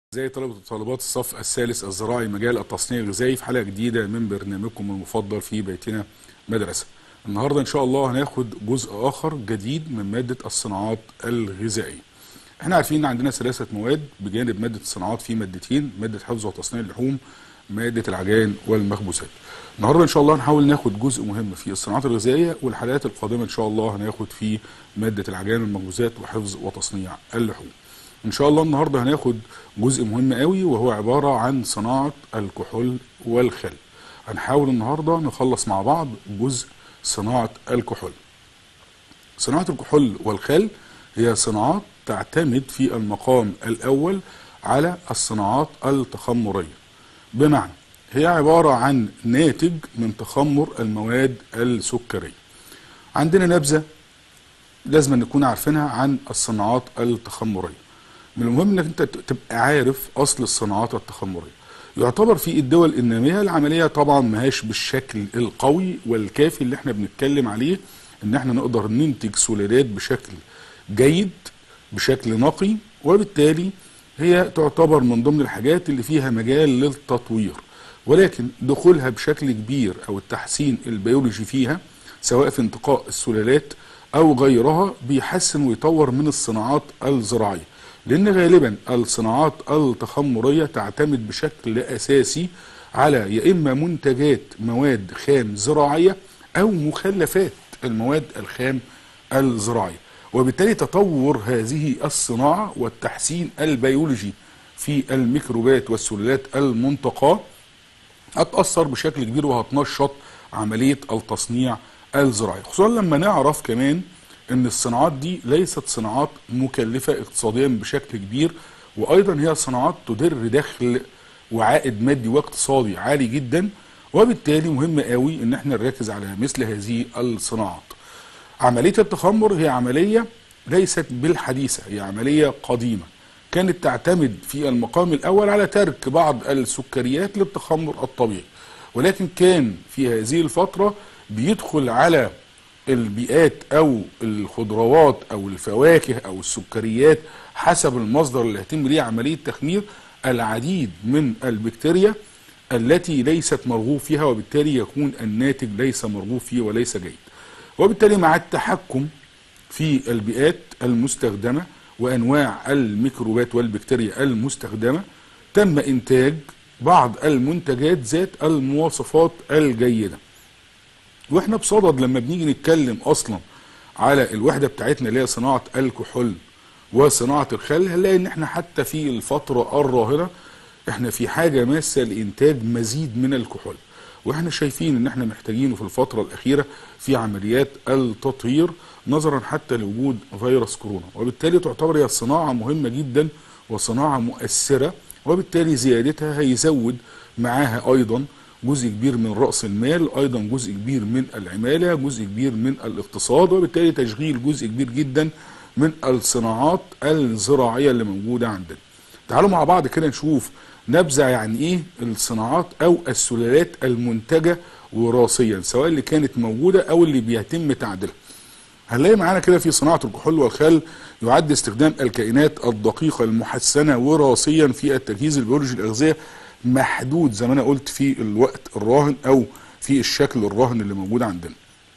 زي طلبة وطالبات الصف الثالث الزراعي مجال التصنيع الغذائي في حلقة جديدة من برنامجكم المفضل في بيتنا مدرسة. النهاردة إن شاء الله هناخد جزء آخر جديد من مادة الصناعات الغذائية. احنا عارفين ان عندنا ثلاثة مواد بجانب مادة الصناعات في مادتين، مادة حفظ وتصنيع اللحوم، مادة العجائن والمخبوزات. النهارده ان شاء الله هنحاول ناخد جزء مهم في الصناعات الغذائية والحلقات القادمة ان شاء الله هناخد في مادة العجائن والمخبوزات وحفظ وتصنيع اللحوم. ان شاء الله النهارده هناخد جزء مهم قوي وهو عباره عن صناعه الكحول والخل هنحاول النهارده نخلص مع بعض جزء صناعه الكحول صناعه الكحول والخل هي صناعات تعتمد في المقام الاول على الصناعات التخمريه بمعنى هي عباره عن ناتج من تخمر المواد السكريه عندنا نبذه لازم نكون عارفينها عن الصناعات التخمريه من المهم انك انت تبقى عارف اصل الصناعات التخمريه يعتبر في الدول الناميه العمليه طبعا ماهاش بالشكل القوي والكافي اللي احنا بنتكلم عليه ان احنا نقدر ننتج سلالات بشكل جيد بشكل نقي وبالتالي هي تعتبر من ضمن الحاجات اللي فيها مجال للتطوير ولكن دخولها بشكل كبير او التحسين البيولوجي فيها سواء في انتقاء السلالات او غيرها بيحسن ويطور من الصناعات الزراعيه لان غالبا الصناعات التخمريه تعتمد بشكل اساسي على يا اما منتجات مواد خام زراعيه او مخلفات المواد الخام الزراعيه وبالتالي تطور هذه الصناعه والتحسين البيولوجي في الميكروبات والسلالات المنتقاه هتاثر بشكل كبير وهتنشط عمليه التصنيع الزراعي خصوصا لما نعرف كمان ان الصناعات دي ليست صناعات مكلفة اقتصاديا بشكل كبير وايضا هي صناعات تدر دخل وعائد مادي واقتصادي عالي جدا وبالتالي مهم قوي ان احنا نركز على مثل هذه الصناعات عملية التخمر هي عملية ليست بالحديثة هي عملية قديمة كانت تعتمد في المقام الاول على ترك بعض السكريات للتخمر الطبيعي ولكن كان في هذه الفترة بيدخل على البيئات او الخضروات او الفواكه او السكريات حسب المصدر اللي يتم ليه عمليه تخمير العديد من البكتيريا التي ليست مرغوب فيها وبالتالي يكون الناتج ليس مرغوب فيه وليس جيد. وبالتالي مع التحكم في البيئات المستخدمه وانواع الميكروبات والبكتيريا المستخدمه تم انتاج بعض المنتجات ذات المواصفات الجيده. واحنا بصدد لما بنيجي نتكلم اصلا على الوحده بتاعتنا اللي هي صناعه الكحول وصناعه الخل هنلاقي ان احنا حتى في الفتره الراهنه احنا في حاجه ماسه لانتاج مزيد من الكحول واحنا شايفين ان احنا محتاجينه في الفتره الاخيره في عمليات التطهير نظرا حتى لوجود فيروس كورونا وبالتالي تعتبر هي صناعه مهمه جدا وصناعه مؤثره وبالتالي زيادتها هيزود معاها ايضا جزء كبير من رأس المال أيضا جزء كبير من العمالة جزء كبير من الاقتصاد وبالتالي تشغيل جزء كبير جدا من الصناعات الزراعية اللي موجودة عندنا تعالوا مع بعض كده نشوف نبذة يعني ايه الصناعات او السلالات المنتجة وراثيا سواء اللي كانت موجودة او اللي بيتم تعديلها هنلاقي معانا كده في صناعة الكحول والخل يعد استخدام الكائنات الدقيقة المحسنة وراثيا في التجهيز البيولوجي الأغذية محدود زي ما انا قلت في الوقت الراهن او في الشكل الراهن اللي موجود عندنا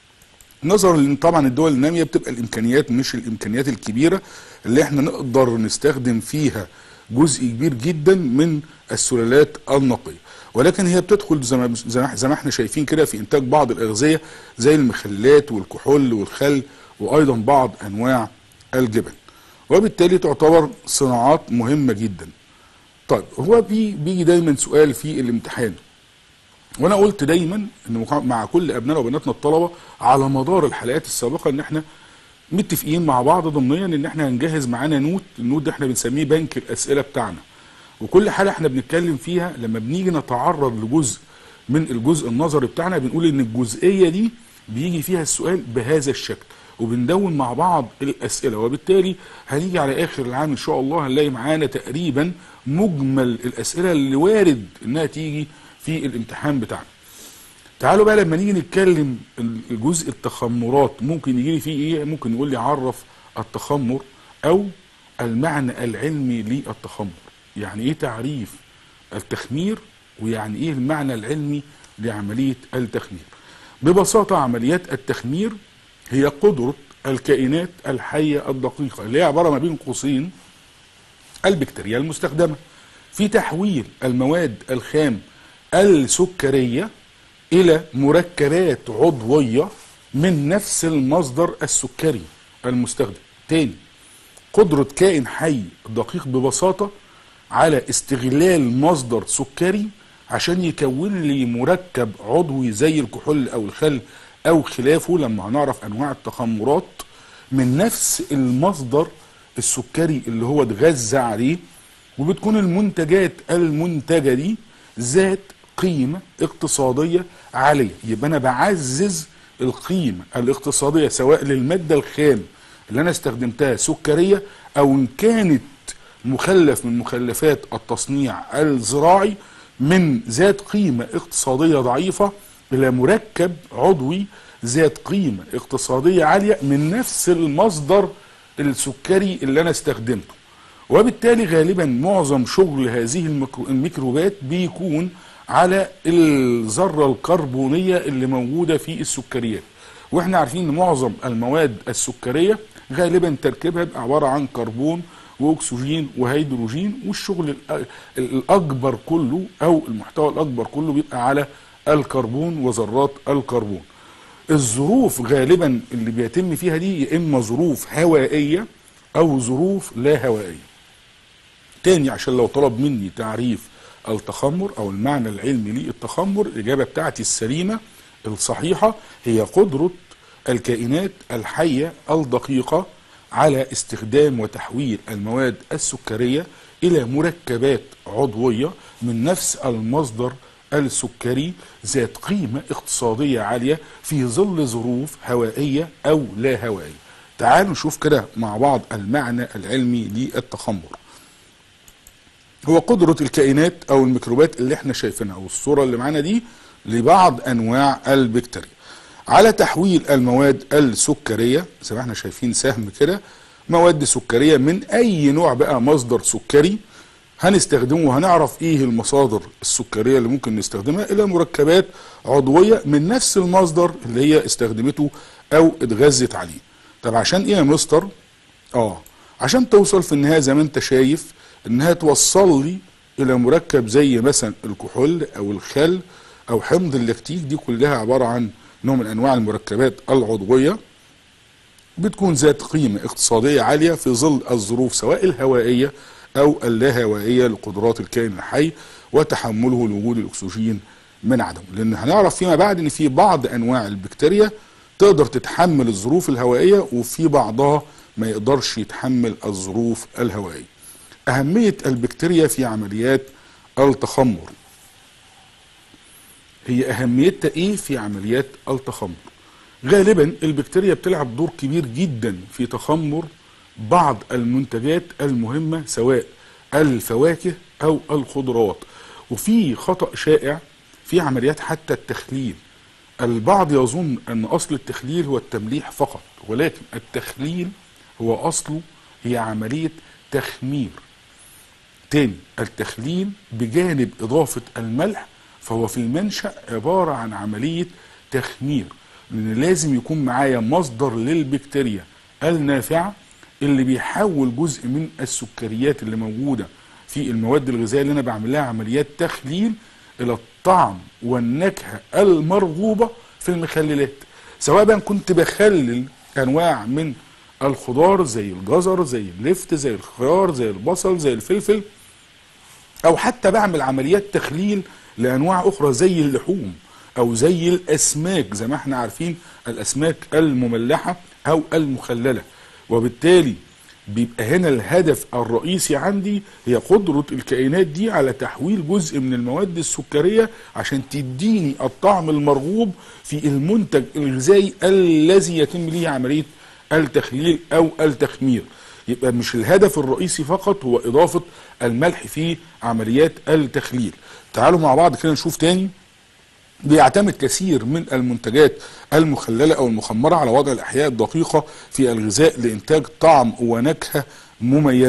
نظرا لان طبعا الدول الناميه بتبقى الامكانيات مش الامكانيات الكبيره اللي احنا نقدر نستخدم فيها جزء كبير جدا من السلالات النقيه ولكن هي بتدخل زي ما زي ما احنا شايفين كده في انتاج بعض الاغذيه زي المخلات والكحول والخل وايضا بعض انواع الجبن وبالتالي تعتبر صناعات مهمه جدا طيب هو بي بيجي دايما سؤال في الامتحان وانا قلت دايما ان مع كل ابنائنا وبناتنا الطلبه على مدار الحلقات السابقه ان احنا متفقين مع بعض ضمنيا ان احنا هنجهز معانا نوت النوت ده احنا بنسميه بنك الاسئله بتاعنا وكل حاله احنا بنتكلم فيها لما بنيجي نتعرض لجزء من الجزء النظري بتاعنا بنقول ان الجزئيه دي بيجي فيها السؤال بهذا الشكل وبندون مع بعض الاسئله وبالتالي هنيجي على اخر العام ان شاء الله هنلاقي معانا تقريبا مجمل الاسئله اللي وارد انها تيجي في الامتحان بتاعنا تعالوا بقى لما نيجي نتكلم الجزء التخمرات ممكن يجي لي فيه ايه ممكن يقول لي عرف التخمر او المعنى العلمي للتخمر يعني ايه تعريف التخمير ويعني ايه المعنى العلمي لعملية التخمير ببساطة عمليات التخمير هي قدرة الكائنات الحية الدقيقة اللي هي عبارة ما بين قوسين البكتيريا المستخدمة في تحويل المواد الخام السكرية إلى مركبات عضوية من نفس المصدر السكري المستخدم تاني قدرة كائن حي دقيق ببساطة على استغلال مصدر سكري عشان يكون لي مركب عضوي زي الكحول او الخل او خلافه لما هنعرف انواع التخمرات من نفس المصدر السكري اللي هو اتغذى عليه وبتكون المنتجات المنتجه دي ذات قيمه اقتصاديه عاليه يبقى انا بعزز القيمه الاقتصاديه سواء للماده الخام اللي انا استخدمتها سكريه او ان كانت مخلف من مخلفات التصنيع الزراعي من ذات قيمة اقتصادية ضعيفة إلى مركب عضوي ذات قيمة اقتصادية عالية من نفس المصدر السكري اللي أنا استخدمته وبالتالي غالبا معظم شغل هذه الميكرو- الميكروبات بيكون على الذرة الكربونية اللي موجودة في السكريات واحنا عارفين ان معظم المواد السكرية غالبا تركيبها بيبقى عبارة عن كربون واكسجين وهيدروجين والشغل الأ- الاكبر كله او المحتوى الاكبر كله بيبقى على الكربون وذرات الكربون الظروف غالبا اللي بيتم فيها دي يا اما ظروف هوائيه او ظروف لا هوائيه تاني عشان لو طلب مني تعريف التخمر او المعنى العلمي للتخمر الاجابه بتاعتي السليمه الصحيحه هي قدره الكائنات الحيه الدقيقه على استخدام وتحويل المواد السكريه الى مركبات عضويه من نفس المصدر السكري ذات قيمه اقتصاديه عاليه في ظل ظروف هوائيه او لا هوائيه. تعالوا نشوف كده مع بعض المعنى العلمي للتخمر. هو قدرة الكائنات أو الميكروبات اللي احنا شايفينها والصورة اللي معانا دي لبعض أنواع البكتيريا على تحويل المواد السكرية زي ما احنا شايفين سهم كده مواد سكرية من أي نوع بقى مصدر سكري هنستخدمه وهنعرف ايه المصادر السكرية اللي ممكن نستخدمها إلى مركبات عضوية من نفس المصدر اللي هي استخدمته أو اتغذت عليه طب عشان ايه يا مستر؟ اه عشان توصل في النهايه زي ما انت شايف انها توصل لي الى مركب زي مثلا الكحول او الخل او حمض اللاكتيك دي كلها عباره عن نوع من انواع المركبات العضويه بتكون ذات قيمه اقتصاديه عاليه في ظل الظروف سواء الهوائيه او اللاهوائيه لقدرات الكائن الحي وتحمله لوجود الاكسجين من عدمه لان هنعرف فيما بعد ان في بعض انواع البكتيريا تقدر تتحمل الظروف الهوائيه وفي بعضها ما يقدرش يتحمل الظروف الهوائيه اهميه البكتيريا في عمليات التخمر هي اهميتها ايه في عمليات التخمر غالبا البكتيريا بتلعب دور كبير جدا في تخمر بعض المنتجات المهمه سواء الفواكه او الخضروات وفي خطا شائع في عمليات حتى التخليل البعض يظن ان اصل التخليل هو التمليح فقط ولكن التخليل هو اصله هي عمليه تخمير تاني التخليل بجانب اضافه الملح فهو في المنشا عباره عن عمليه تخمير لان لازم يكون معايا مصدر للبكتيريا النافعه اللي بيحول جزء من السكريات اللي موجوده في المواد الغذائيه اللي انا بعمل لها عمليات تخليل الى الطعم والنكهه المرغوبه في المخللات سواء بقى كنت بخلل انواع من الخضار زي الجزر زي اللفت زي الخيار زي البصل زي الفلفل او حتى بعمل عمليات تخليل لانواع اخرى زي اللحوم او زي الاسماك زي ما احنا عارفين الاسماك المملحه او المخلله وبالتالي بيبقى هنا الهدف الرئيسي عندي هي قدرة الكائنات دي على تحويل جزء من المواد السكرية عشان تديني الطعم المرغوب في المنتج الغذائي الذي يتم ليه عملية التخليل أو التخمير يبقى مش الهدف الرئيسي فقط هو إضافة الملح في عمليات التخليل تعالوا مع بعض كده نشوف تاني بيعتمد كثير من المنتجات المخللة أو المخمرة على وضع الأحياء الدقيقة في الغذاء لإنتاج طعم ونكهة مميزة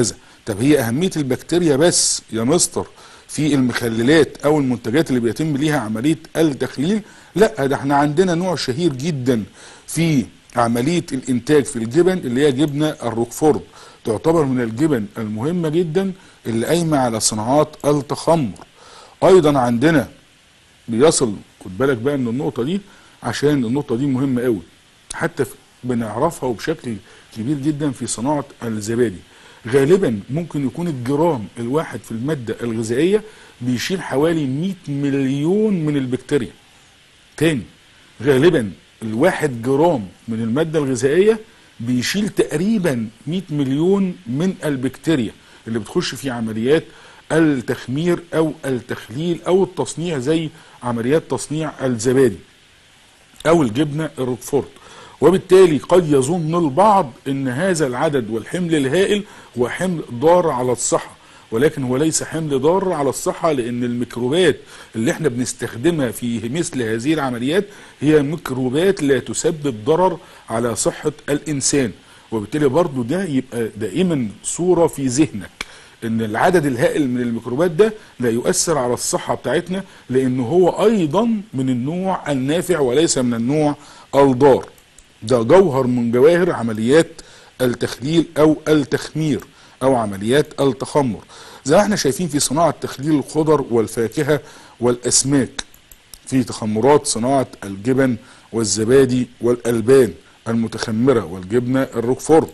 طب هي اهميه البكتيريا بس يا مستر في المخللات او المنتجات اللي بيتم ليها عمليه التخليل لا ده احنا عندنا نوع شهير جدا في عمليه الانتاج في الجبن اللي هي جبنه الروكفورد تعتبر من الجبن المهمه جدا اللي قايمه على صناعات التخمر ايضا عندنا بيصل خد بالك بقى من النقطه دي عشان النقطه دي مهمه قوي حتى في- بنعرفها وبشكل كبير جدا في صناعه الزبادي غالبا ممكن يكون الجرام الواحد في الماده الغذائيه بيشيل حوالي 100 مليون من البكتيريا تاني غالبا الواحد جرام من المادة الغذائية بيشيل تقريبا 100 مليون من البكتيريا اللي بتخش في عمليات التخمير او التخليل او التصنيع زي عمليات تصنيع الزبادي او الجبنه الروكفورت وبالتالي قد يظن البعض ان هذا العدد والحمل الهائل هو حمل ضار على الصحه ولكن هو ليس حمل ضار على الصحه لان الميكروبات اللي احنا بنستخدمها في مثل هذه العمليات هي ميكروبات لا تسبب ضرر على صحه الانسان وبالتالي برضو ده يبقى دائما صوره في ذهنك ان العدد الهائل من الميكروبات ده لا يؤثر على الصحة بتاعتنا لانه هو ايضا من النوع النافع وليس من النوع الضار ده جوهر من جواهر عمليات التخليل او التخمير او عمليات التخمر زي ما احنا شايفين في صناعة تخليل الخضر والفاكهة والاسماك في تخمرات صناعة الجبن والزبادي والألبان المتخمرة والجبنة الروكفورت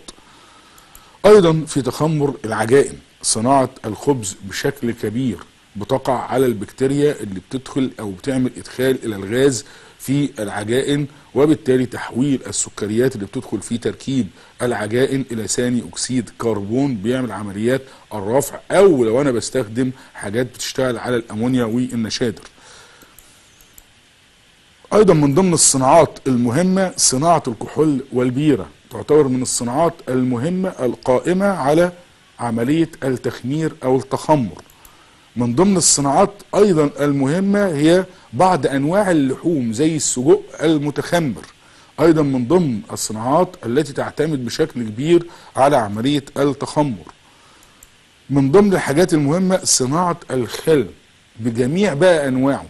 ايضا في تخمر العجائن صناعة الخبز بشكل كبير بتقع على البكتيريا اللي بتدخل او بتعمل ادخال الى الغاز في العجائن وبالتالي تحويل السكريات اللي بتدخل في تركيب العجائن الى ثاني اكسيد كربون بيعمل عمليات الرفع او لو انا بستخدم حاجات بتشتغل على الامونيا والنشادر ايضا من ضمن الصناعات المهمه صناعه الكحول والبيره تعتبر من الصناعات المهمه القائمه على عمليه التخمير او التخمر من ضمن الصناعات ايضا المهمه هي بعض انواع اللحوم زي السجق المتخمر ايضا من ضمن الصناعات التي تعتمد بشكل كبير على عمليه التخمر من ضمن الحاجات المهمه صناعه الخل بجميع بقى انواعه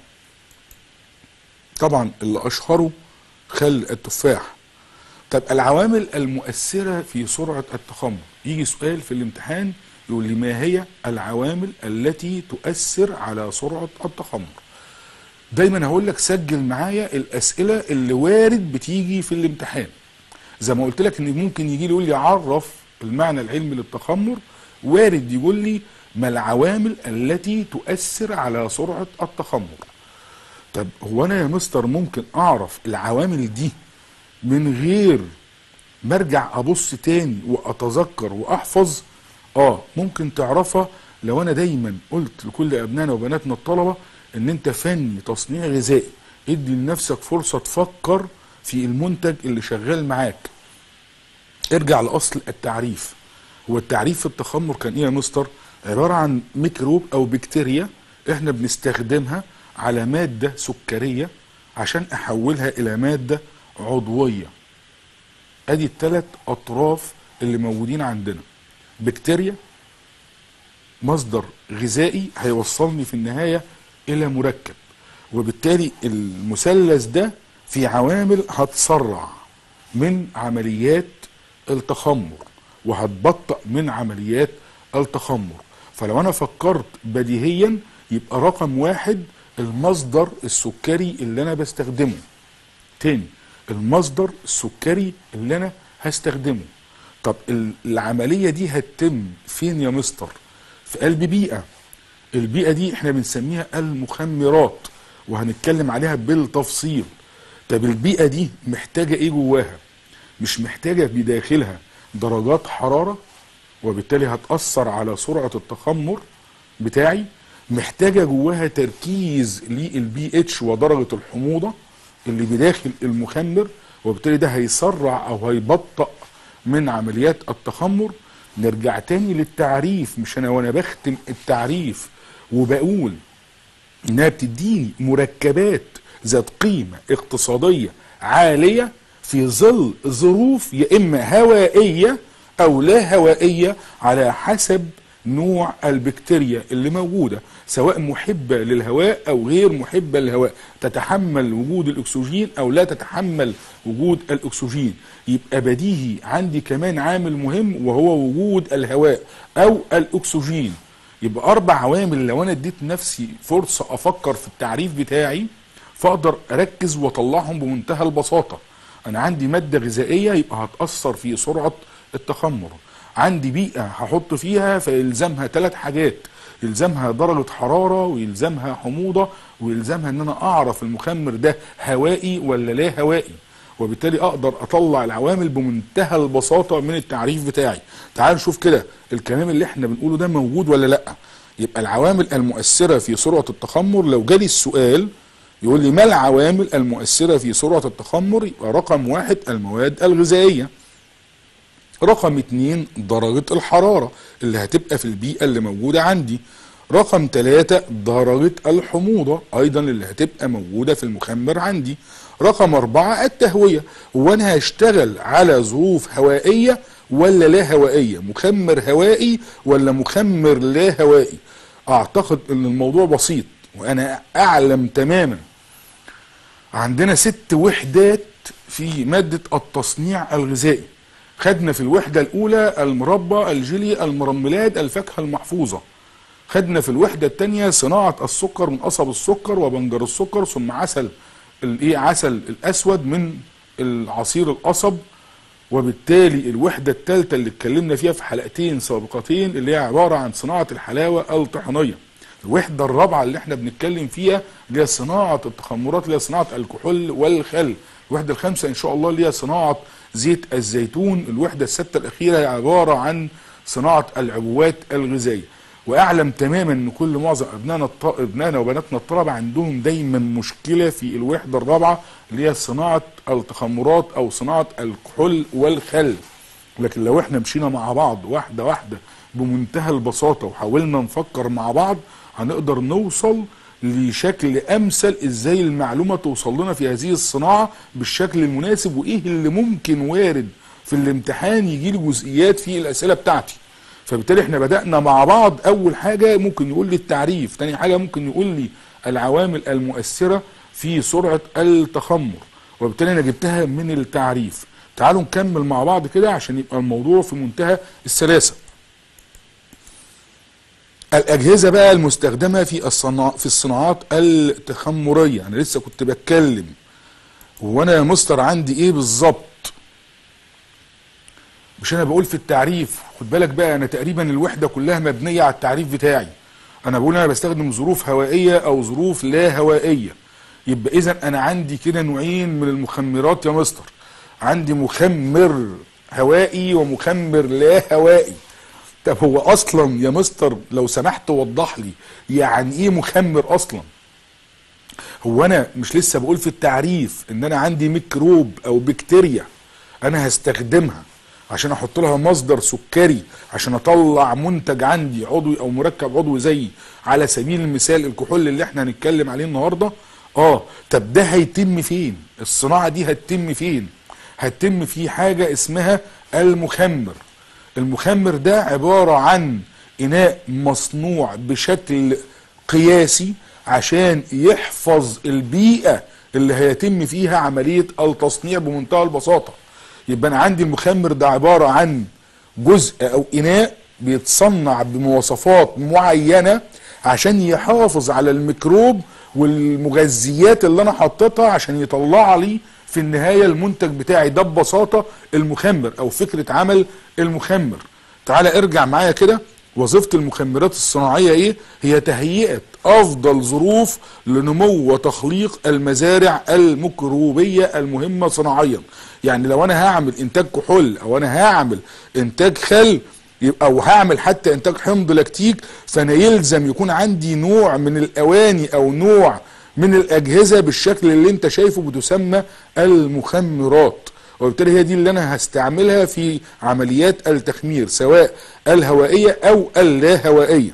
طبعا اللي اشهره خل التفاح طب العوامل المؤثرة في سرعة التخمر يجي سؤال في الامتحان يقول لي ما هي العوامل التي تؤثر على سرعة التخمر دايما هقول لك سجل معايا الأسئلة اللي وارد بتيجي في الامتحان زي ما قلت لك ان ممكن يجي لي يقول لي عرف المعنى العلمي للتخمر وارد يقول لي ما العوامل التي تؤثر على سرعة التخمر طب هو انا يا مستر ممكن اعرف العوامل دي من غير ما ارجع ابص تاني واتذكر واحفظ اه ممكن تعرفها لو انا دايما قلت لكل ابنائنا وبناتنا الطلبه ان انت فني تصنيع غذائي ادي لنفسك فرصه تفكر في المنتج اللي شغال معاك ارجع لاصل التعريف هو التعريف في التخمر كان ايه يا مستر عباره عن ميكروب او بكتيريا احنا بنستخدمها على ماده سكريه عشان احولها الى ماده عضويه ادي الثلاث اطراف اللي موجودين عندنا بكتيريا مصدر غذائي هيوصلني في النهايه الى مركب وبالتالي المثلث ده في عوامل هتسرع من عمليات التخمر وهتبطئ من عمليات التخمر فلو انا فكرت بديهيا يبقى رقم واحد المصدر السكري اللي انا بستخدمه تاني المصدر السكري اللي انا هستخدمه طب ال- العملية دي هتتم فين يا مستر في قلب بيئة البيئة دي احنا بنسميها المخمرات وهنتكلم عليها بالتفصيل طب البيئة دي محتاجة ايه جواها مش محتاجة بداخلها درجات حرارة وبالتالي هتأثر على سرعة التخمر بتاعي محتاجة جواها تركيز للبي اتش ودرجة الحموضة اللي بداخل المخمر وبالتالي ده هيسرع او هيبطأ من عمليات التخمر نرجع تاني للتعريف مش انا وانا بختم التعريف وبقول انها بتديني مركبات ذات قيمة اقتصادية عالية في ظل ظروف يا اما هوائية او لا هوائية على حسب نوع البكتيريا اللي موجوده سواء محبه للهواء او غير محبه للهواء تتحمل وجود الاكسجين او لا تتحمل وجود الاكسجين يبقى بديهي عندي كمان عامل مهم وهو وجود الهواء او الاكسجين يبقى اربع عوامل لو انا اديت نفسي فرصه افكر في التعريف بتاعي فاقدر اركز واطلعهم بمنتهى البساطه انا عندي ماده غذائيه يبقى هتاثر في سرعه التخمر عندي بيئه هحط فيها فيلزمها ثلاث حاجات يلزمها درجه حراره ويلزمها حموضه ويلزمها ان انا اعرف المخمر ده هوائي ولا لا هوائي وبالتالي اقدر اطلع العوامل بمنتهى البساطه من التعريف بتاعي تعال نشوف كده الكلام اللي احنا بنقوله ده موجود ولا لا يبقى العوامل المؤثره في سرعه التخمر لو جالي السؤال يقول لي ما العوامل المؤثره في سرعه التخمر يبقى رقم واحد المواد الغذائيه رقم اتنين درجة الحرارة اللي هتبقى في البيئة اللي موجودة عندي رقم ثلاثة درجة الحموضة أيضا اللي هتبقى موجودة في المخمر عندي رقم أربعة التهوية وأنا هشتغل على ظروف هوائية ولا لا هوائية مخمر هوائي ولا مخمر لا هوائي أعتقد أن الموضوع بسيط وأنا أعلم تماما عندنا ست وحدات في مادة التصنيع الغذائي خدنا في الوحدة الأولى المربى الجيلي المرملات الفاكهة المحفوظة خدنا في الوحدة الثانية صناعة السكر من قصب السكر وبنجر السكر ثم عسل الايه عسل الأسود من العصير القصب وبالتالي الوحدة الثالثة اللي اتكلمنا فيها في حلقتين سابقتين اللي هي عبارة عن صناعة الحلاوة الطحينية الوحدة الرابعة اللي احنا بنتكلم فيها اللي هي صناعة التخمرات اللي هي صناعة الكحول والخل الوحدة الخامسة ان شاء الله اللي هي صناعة زيت الزيتون الوحدة الستة الأخيرة هي عبارة عن صناعة العبوات الغذائية وأعلم تماما أن كل معظم أبنائنا الط... أبنائنا وبناتنا الطلبة عندهم دايما مشكلة في الوحدة الرابعة اللي هي صناعة التخمرات أو صناعة الكحول والخل لكن لو احنا مشينا مع بعض واحدة واحدة بمنتهى البساطة وحاولنا نفكر مع بعض هنقدر نوصل لشكل امثل ازاي المعلومه توصل لنا في هذه الصناعه بالشكل المناسب وايه اللي ممكن وارد في الامتحان يجي لي جزئيات في الاسئله بتاعتي فبالتالي احنا بدانا مع بعض اول حاجه ممكن يقول لي التعريف تاني حاجه ممكن يقول لي العوامل المؤثره في سرعه التخمر وبالتالي انا جبتها من التعريف تعالوا نكمل مع بعض كده عشان يبقى الموضوع في منتهى السلاسه الأجهزة بقى المستخدمة في الصناع في الصناعات التخمرية أنا لسه كنت بتكلم هو أنا يا مستر عندي إيه بالظبط مش أنا بقول في التعريف خد بالك بقى أنا تقريبا الوحدة كلها مبنية على التعريف بتاعي أنا بقول أنا بستخدم ظروف هوائية أو ظروف لا هوائية يبقى إذا أنا عندي كده نوعين من المخمرات يا مستر عندي مخمر هوائي ومخمر لا هوائي طب هو اصلا يا مستر لو سمحت وضح لي يعني ايه مخمر اصلا هو انا مش لسه بقول في التعريف ان انا عندي ميكروب او بكتيريا انا هستخدمها عشان احط لها مصدر سكري عشان اطلع منتج عندي عضوي او مركب عضوي زي على سبيل المثال الكحول اللي احنا هنتكلم عليه النهارده اه طب ده هيتم فين الصناعه دي هتتم فين هتتم في حاجه اسمها المخمر المخمر ده عبارة عن إناء مصنوع بشكل قياسي عشان يحفظ البيئة اللي هيتم فيها عملية التصنيع بمنتهى البساطة يبقى أنا عندي المخمر ده عبارة عن جزء أو إناء بيتصنع بمواصفات معينة عشان يحافظ على الميكروب والمغذيات اللي أنا حطيتها عشان يطلع لي في النهايه المنتج بتاعي ده ببساطه المخمر او فكره عمل المخمر تعال ارجع معايا كده وظيفه المخمرات الصناعيه ايه هي تهيئه افضل ظروف لنمو وتخليق المزارع الميكروبيه المهمه صناعيا يعني لو انا هعمل انتاج كحول او انا هعمل انتاج خل او هعمل حتى انتاج حمض لاكتيك فانا يلزم يكون عندي نوع من الاواني او نوع من الاجهزه بالشكل اللي انت شايفه بتسمى المخمرات وبالتالي هي دي اللي انا هستعملها في عمليات التخمير سواء الهوائيه او اللا هوائيه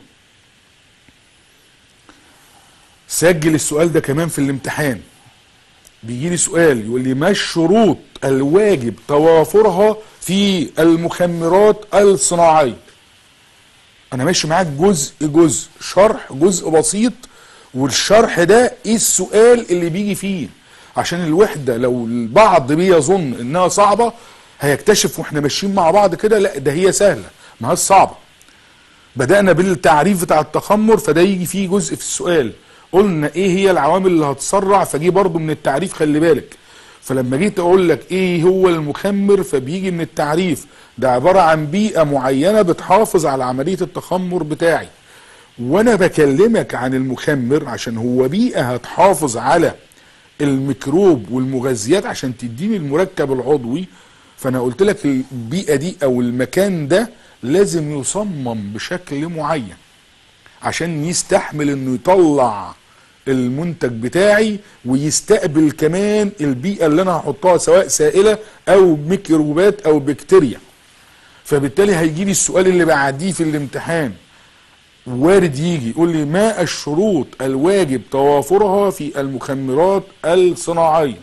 سجل السؤال ده كمان في الامتحان بيجي لي سؤال يقول لي ما الشروط الواجب توافرها في المخمرات الصناعيه انا ماشي معاك جزء جزء شرح جزء بسيط والشرح ده ايه السؤال اللي بيجي فيه عشان الوحده لو البعض بيظن انها صعبه هيكتشف واحنا ماشيين مع بعض كده لا ده هي سهله ما هي صعبه بدأنا بالتعريف بتاع التخمر فده يجي فيه جزء في السؤال قلنا ايه هي العوامل اللي هتسرع فجي برضو من التعريف خلي بالك فلما جيت اقول لك ايه هو المخمر فبيجي من التعريف ده عبارة عن بيئة معينة بتحافظ على عملية التخمر بتاعي وانا بكلمك عن المخمر عشان هو بيئة هتحافظ على الميكروب والمغذيات عشان تديني المركب العضوي فانا قلت لك البيئة دي او المكان ده لازم يصمم بشكل معين عشان يستحمل انه يطلع المنتج بتاعي ويستقبل كمان البيئة اللي انا هحطها سواء سائلة او ميكروبات او بكتيريا فبالتالي هيجي لي السؤال اللي بعديه في الامتحان وارد يجي يقول لي ما الشروط الواجب توافرها في المخمرات الصناعيه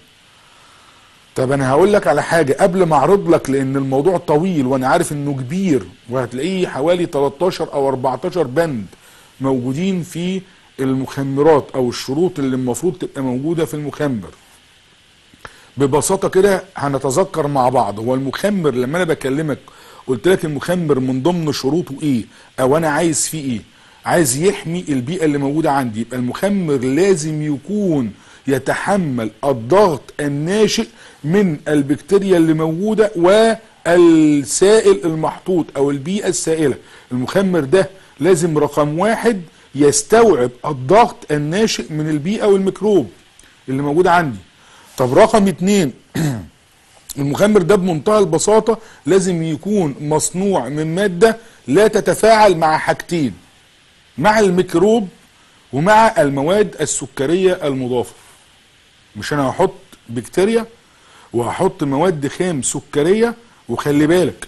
طب انا هقول لك على حاجه قبل ما اعرض لك لان الموضوع طويل وانا عارف انه كبير وهتلاقيه حوالي 13 او 14 بند موجودين في المخمرات او الشروط اللي المفروض تبقى موجوده في المخمر ببساطه كده هنتذكر مع بعض هو المخمر لما انا بكلمك قلت لك المخمر من ضمن شروطه ايه او انا عايز فيه ايه عايز يحمي البيئه اللي موجوده عندي يبقى المخمر لازم يكون يتحمل الضغط الناشئ من البكتيريا اللي موجوده والسائل المحطوط او البيئه السائله المخمر ده لازم رقم واحد يستوعب الضغط الناشئ من البيئه والميكروب اللي موجود عندي طب رقم اتنين المخمر ده بمنتهى البساطة لازم يكون مصنوع من مادة لا تتفاعل مع حاجتين مع الميكروب ومع المواد السكرية المضافة مش انا هحط بكتيريا وهحط مواد خام سكرية وخلي بالك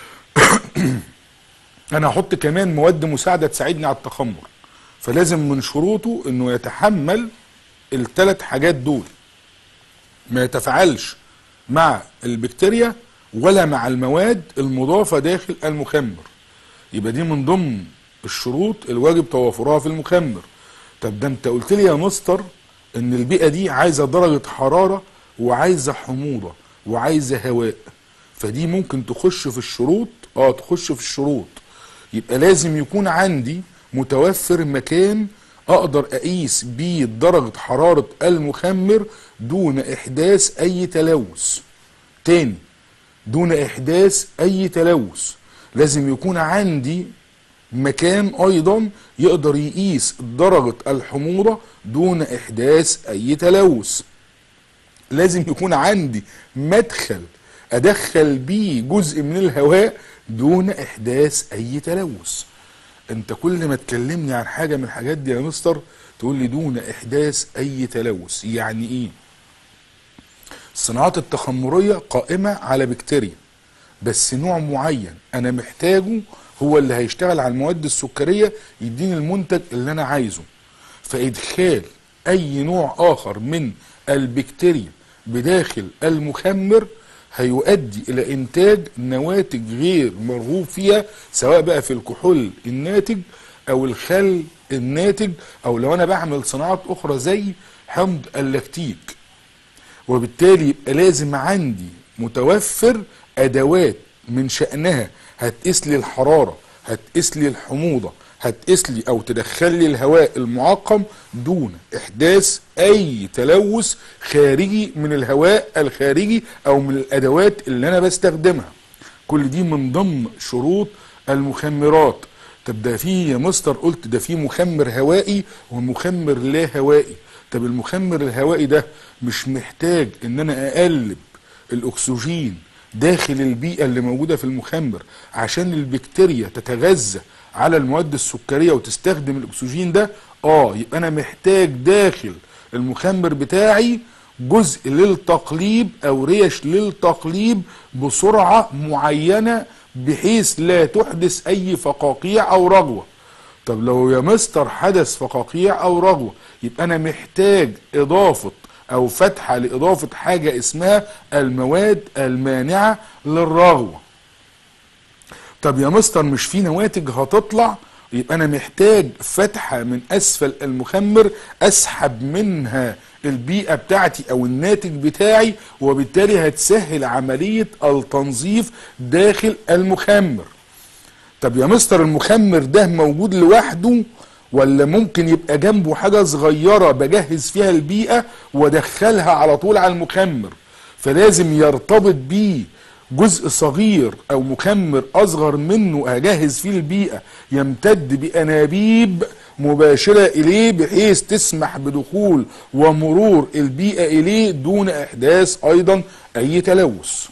انا هحط كمان مواد مساعدة تساعدني على التخمر فلازم من شروطه انه يتحمل الثلاث حاجات دول ما يتفاعلش مع البكتيريا ولا مع المواد المضافة داخل المخمر يبقى دي من ضمن الشروط الواجب توافرها في المخمر طب ده انت قلت لي يا مستر ان البيئة دي عايزة درجة حرارة وعايزة حموضة وعايزة هواء فدي ممكن تخش في الشروط اه تخش في الشروط يبقى لازم يكون عندي متوفر مكان اقدر اقيس بيه درجة حرارة المخمر دون احداث اي تلوث تاني دون احداث اي تلوث لازم يكون عندي مكان ايضا يقدر يقيس درجة الحموضة دون احداث اي تلوث لازم يكون عندي مدخل ادخل بيه جزء من الهواء دون احداث اي تلوث انت كل ما تكلمني عن حاجة من الحاجات دي يا مستر تقول لي دون احداث اي تلوث يعني ايه الصناعات التخمرية قائمة على بكتيريا بس نوع معين انا محتاجه هو اللي هيشتغل على المواد السكرية يديني المنتج اللي انا عايزه فادخال اي نوع اخر من البكتيريا بداخل المخمر هيؤدي الى انتاج نواتج غير مرغوب فيها سواء بقى في الكحول الناتج او الخل الناتج او لو انا بعمل صناعات اخرى زي حمض اللاكتيك وبالتالي يبقى لازم عندي متوفر ادوات من شأنها هتقيس لي الحرارة هتقيس لي الحموضة هتقيس لي او تدخل لي الهواء المعقم دون احداث اي تلوث خارجي من الهواء الخارجي او من الادوات اللي انا بستخدمها كل دي من ضمن شروط المخمرات طب ده في يا مستر قلت ده في مخمر هوائي ومخمر لا هوائي طب المخمر الهوائي ده مش محتاج ان انا اقلب الاكسجين داخل البيئة اللي موجودة في المخمر عشان البكتيريا تتغذى على المواد السكرية وتستخدم الاكسجين ده اه يبقى انا محتاج داخل المخمر بتاعي جزء للتقليب او ريش للتقليب بسرعة معينة بحيث لا تحدث اي فقاقيع او رغوة طب لو يا مستر حدث فقاقيع او رغوة يبقى انا محتاج اضافة او فتحة لاضافة حاجة اسمها المواد المانعة للرغوة طب يا مستر مش في نواتج هتطلع يبقى انا محتاج فتحه من اسفل المخمر اسحب منها البيئه بتاعتي او الناتج بتاعي وبالتالي هتسهل عمليه التنظيف داخل المخمر طب يا مستر المخمر ده موجود لوحده ولا ممكن يبقى جنبه حاجه صغيره بجهز فيها البيئه وادخلها على طول على المخمر فلازم يرتبط بيه جزء صغير او مخمر اصغر منه اجهز فيه البيئه يمتد بانابيب مباشره اليه بحيث تسمح بدخول ومرور البيئه اليه دون احداث ايضا اي تلوث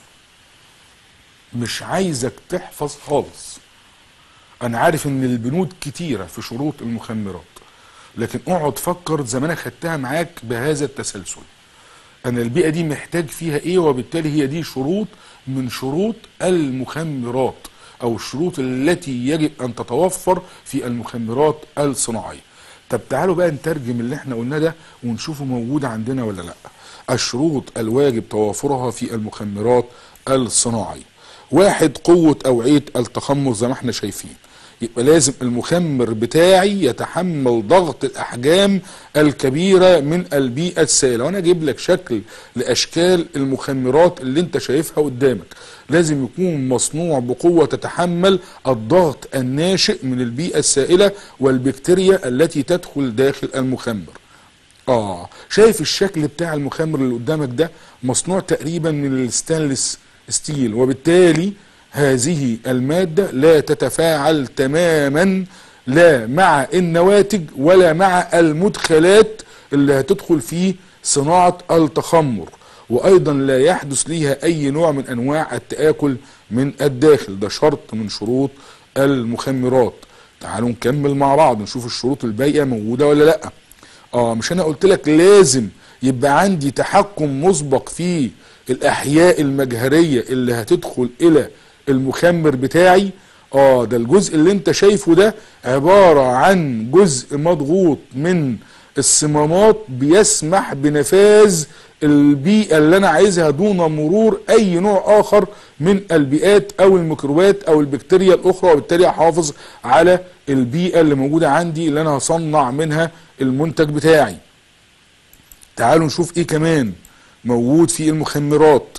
مش عايزك تحفظ خالص انا عارف ان البنود كتيره في شروط المخمرات لكن اقعد فكر زي ما انا خدتها معاك بهذا التسلسل انا البيئه دي محتاج فيها ايه وبالتالي هي دي شروط من شروط المخمرات او الشروط التي يجب ان تتوفر في المخمرات الصناعيه طب تعالوا بقى نترجم اللي احنا قلناه ده ونشوفه موجود عندنا ولا لا الشروط الواجب توافرها في المخمرات الصناعيه واحد قوه اوعيه التخمر زي ما احنا شايفين يبقى لازم المخمر بتاعي يتحمل ضغط الاحجام الكبيره من البيئه السائله وانا اجيب لك شكل لاشكال المخمرات اللي انت شايفها قدامك لازم يكون مصنوع بقوه تتحمل الضغط الناشئ من البيئه السائله والبكتيريا التي تدخل داخل المخمر اه شايف الشكل بتاع المخمر اللي قدامك ده مصنوع تقريبا من الستانلس ستيل وبالتالي هذه المادة لا تتفاعل تماما لا مع النواتج ولا مع المدخلات اللي هتدخل في صناعة التخمر وأيضا لا يحدث ليها أي نوع من أنواع التآكل من الداخل ده شرط من شروط المخمرات تعالوا نكمل مع بعض نشوف الشروط الباقية موجودة ولا لأ اه مش أنا قلت لك لازم يبقى عندي تحكم مسبق في الأحياء المجهرية اللي هتدخل إلى المخمر بتاعي اه ده الجزء اللي انت شايفه ده عبارة عن جزء مضغوط من الصمامات بيسمح بنفاذ البيئة اللي انا عايزها دون مرور اي نوع اخر من البيئات او الميكروبات او البكتيريا الاخرى وبالتالي احافظ على البيئة اللي موجودة عندي اللي انا هصنع منها المنتج بتاعي تعالوا نشوف ايه كمان موجود في المخمرات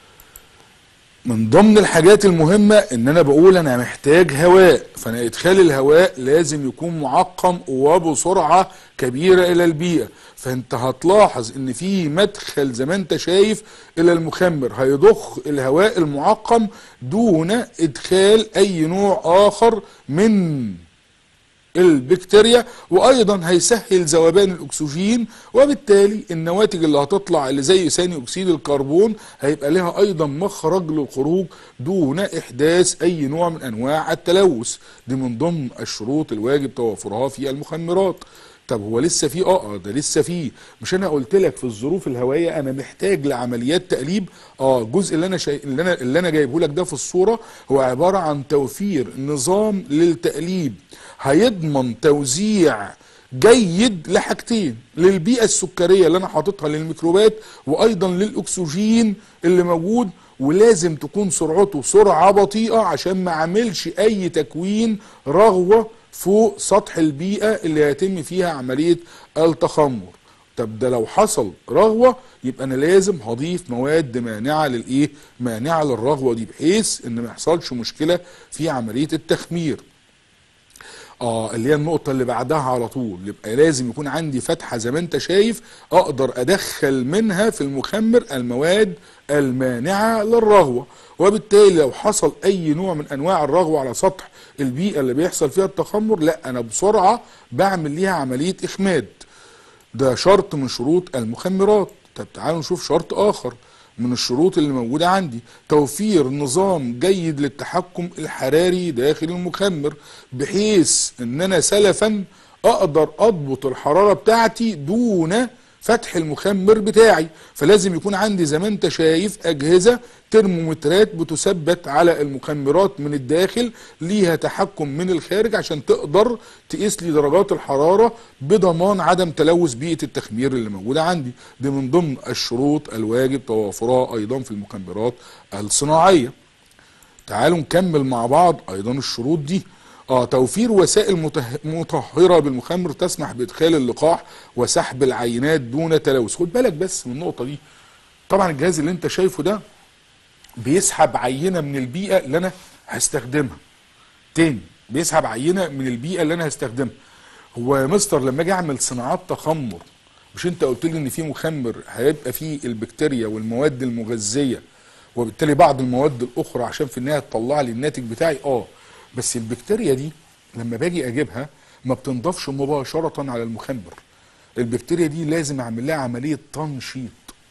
من ضمن الحاجات المهمة ان انا بقول انا محتاج هواء فانا ادخال الهواء لازم يكون معقم وبسرعة كبيرة الى البيئة فانت هتلاحظ ان في مدخل زي ما انت شايف الى المخمر هيضخ الهواء المعقم دون ادخال اي نوع اخر من البكتيريا وايضا هيسهل ذوبان الاكسجين وبالتالي النواتج اللي هتطلع اللي زي ثاني اكسيد الكربون هيبقى لها ايضا مخرج للخروج دون احداث اي نوع من انواع التلوث دي من ضمن الشروط الواجب توافرها في المخمرات طب هو لسه في اه ده لسه في مش انا قلت لك في الظروف الهوائيه انا محتاج لعمليات تقليب اه الجزء اللي انا شاي... اللي انا اللي انا جايبه لك ده في الصوره هو عباره عن توفير نظام للتقليب هيضمن توزيع جيد لحاجتين للبيئه السكريه اللي انا حاططها للميكروبات وايضا للاكسجين اللي موجود ولازم تكون سرعته سرعه بطيئه عشان ما اعملش اي تكوين رغوه فوق سطح البيئة اللي هيتم فيها عملية التخمر طب ده لو حصل رغوة يبقى انا لازم هضيف مواد مانعة للايه مانعة للرغوة دي بحيث ان ما يحصلش مشكلة في عملية التخمير اه اللي هي النقطة اللي بعدها على طول يبقى لازم يكون عندي فتحة زي ما انت شايف اقدر ادخل منها في المخمر المواد المانعة للرغوة وبالتالي لو حصل اي نوع من انواع الرغوة على سطح البيئة اللي بيحصل فيها التخمر لا انا بسرعة بعمل ليها عملية اخماد ده شرط من شروط المخمرات طب تعالوا نشوف شرط اخر من الشروط اللي موجودة عندي توفير نظام جيد للتحكم الحراري داخل المخمر بحيث ان انا سلفا اقدر اضبط الحرارة بتاعتي دون فتح المخمر بتاعي فلازم يكون عندي زي ما انت شايف اجهزة ترمومترات بتثبت على المخمرات من الداخل ليها تحكم من الخارج عشان تقدر تقيس لي درجات الحرارة بضمان عدم تلوث بيئة التخمير اللي موجودة عندي دي من ضمن الشروط الواجب توافرها ايضا في المخمرات الصناعية تعالوا نكمل مع بعض ايضا الشروط دي اه توفير وسائل مته- مطهره بالمخمر تسمح بادخال اللقاح وسحب العينات دون تلوث خد بالك بس من النقطه دي طبعا الجهاز اللي انت شايفه ده بيسحب عينه من البيئه اللي انا هستخدمها تاني بيسحب عينه من البيئه اللي انا هستخدمها هو يا مستر لما اجي اعمل صناعات تخمر مش انت قلت لي ان في مخمر هيبقى فيه البكتيريا والمواد المغذيه وبالتالي بعض المواد الاخرى عشان في النهايه تطلع لي الناتج بتاعي اه بس البكتيريا دي لما باجي اجيبها ما بتنضافش مباشره على المخمر البكتيريا دي لازم اعمل لها عمليه تنشيط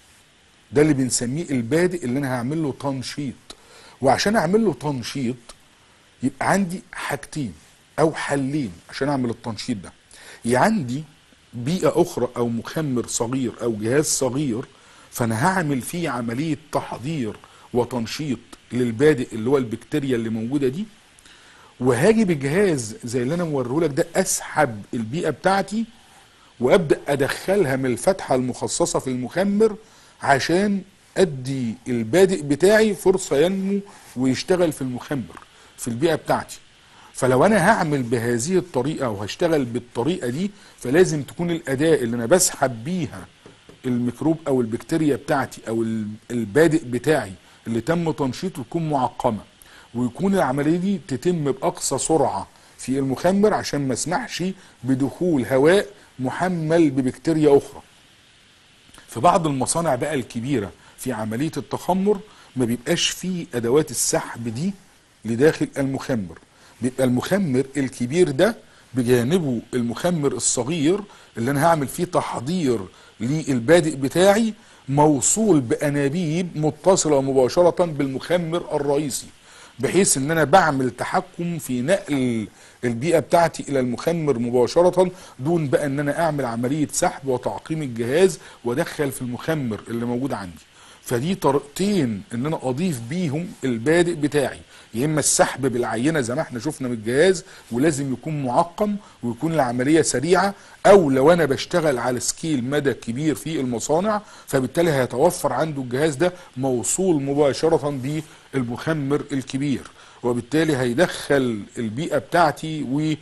ده اللي بنسميه البادئ اللي انا هعمل له تنشيط وعشان اعمل له تنشيط يبقى عندي حاجتين او حلين عشان اعمل التنشيط ده يا عندي بيئه اخرى او مخمر صغير او جهاز صغير فانا هعمل فيه عمليه تحضير وتنشيط للبادئ اللي هو البكتيريا اللي موجوده دي وهاجي بجهاز زي اللي انا موريه لك ده اسحب البيئه بتاعتي وابدا ادخلها من الفتحه المخصصه في المخمر عشان ادي البادئ بتاعي فرصه ينمو ويشتغل في المخمر في البيئه بتاعتي فلو انا هعمل بهذه الطريقه وهشتغل بالطريقه دي فلازم تكون الاداه اللي انا بسحب بيها الميكروب او البكتيريا بتاعتي او ال- البادئ بتاعي اللي تم تنشيطه تكون معقمه ويكون العمليه دي تتم باقصى سرعه في المخمر عشان ما اسمحش بدخول هواء محمل ببكتيريا اخرى في بعض المصانع بقى الكبيره في عمليه التخمر ما بيبقاش فيه ادوات السحب دي لداخل المخمر بيبقى المخمر الكبير ده بجانبه المخمر الصغير اللي انا هعمل فيه تحضير للبادئ بتاعي موصول بانابيب متصله مباشره بالمخمر الرئيسي بحيث ان انا بعمل تحكم في نقل البيئه بتاعتي الى المخمر مباشره دون بقى ان انا اعمل عمليه سحب وتعقيم الجهاز وادخل في المخمر اللي موجود عندي فدي طريقتين ان انا اضيف بيهم البادئ بتاعي يا اما السحب بالعينه زي ما احنا شفنا من الجهاز ولازم يكون معقم ويكون العمليه سريعه او لو انا بشتغل على سكيل مدى كبير في المصانع فبالتالي هيتوفر عنده الجهاز ده موصول مباشره بالمخمر الكبير وبالتالي هيدخل البيئه بتاعتي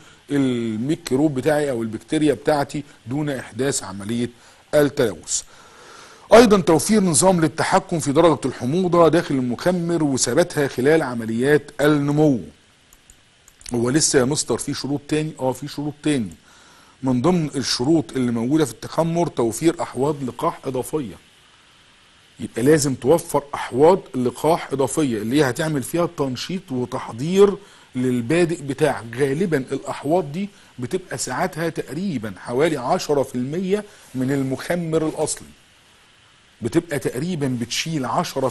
والميكروب بتاعي او البكتيريا بتاعتي دون احداث عمليه التلوث ايضا توفير نظام للتحكم في درجه الحموضه داخل المخمر وثباتها خلال عمليات النمو هو لسه يا مستر في شروط تاني اه في شروط تاني من ضمن الشروط اللي موجوده في التخمر توفير احواض لقاح اضافيه يبقى لازم توفر احواض لقاح اضافيه اللي هي هتعمل فيها تنشيط وتحضير للبادئ بتاعك غالبا الاحواض دي بتبقى ساعتها تقريبا حوالي 10% من المخمر الاصلي بتبقى تقريبا بتشيل 10%